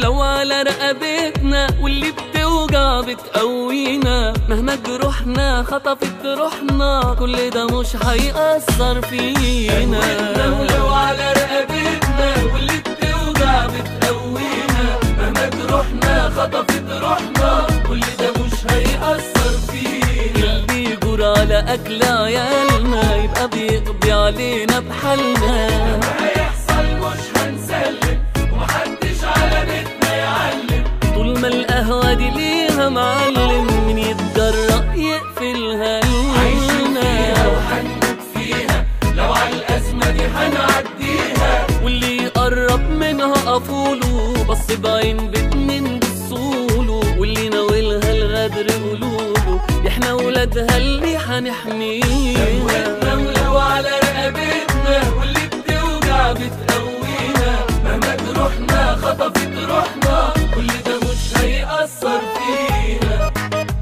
ولو على رقبتنا واللي بتوجع بتقوينا مهما جروحنا خطفت روحنا كل ده مش هيأثر فينا ولو على رقبتنا واللي بتوجع بتقوينا مهما جروحنا خطفت روحنا كل ده مش هيأثر فينا اللي يجور على أكل عيالنا يبقى بيقضي علينا بحالنا هيحصل مش هنسلم ومحدش على بيتنا يعلم طول ما القهوة دي ليها معلم من يتجرأ يقفلها عايشين فيها وهنموت فيها لو على الأزمة دي هنعديها واللي يقرب منها قفوله بص بعين بيت من بصوله واللي ناولها الغدر قلوله احنا ولادها اللي هنحميها ولو على رقبتنا واللي بتوجع بتقوينا مهما جروحنا خطفت روحنا كل ده مش هيأثر فينا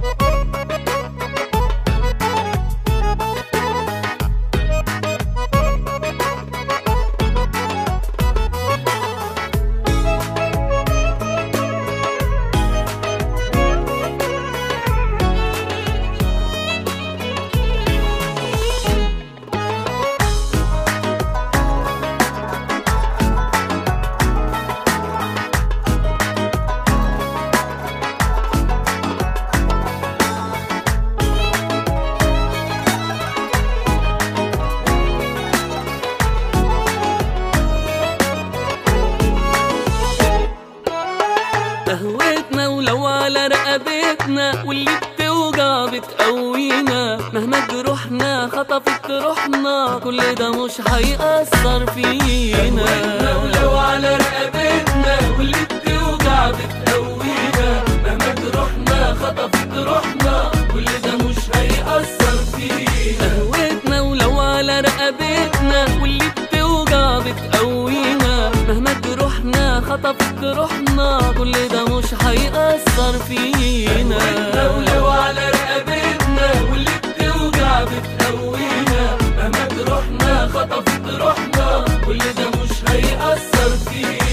قهوتنا ولو على رقبتنا واللي بتوجع بتقوينا مهما جروحنا خطفت روحنا كل ده مش هيأثر فينا ولو على رقبتنا واللي بتوجع بتقوينا مهما جروحنا خطفت روحنا كل ده مش هيأثر فينا قهوتنا ولو على رقبتنا واللي بتوجع بتقوينا مهما جروحنا خطفت روحنا كل ده مش هيأثر فينا ولو على رقبتنا واللي بتوجع بتقوينا مهما جروحنا خطفت روحنا كل ده مش هيأثر فينا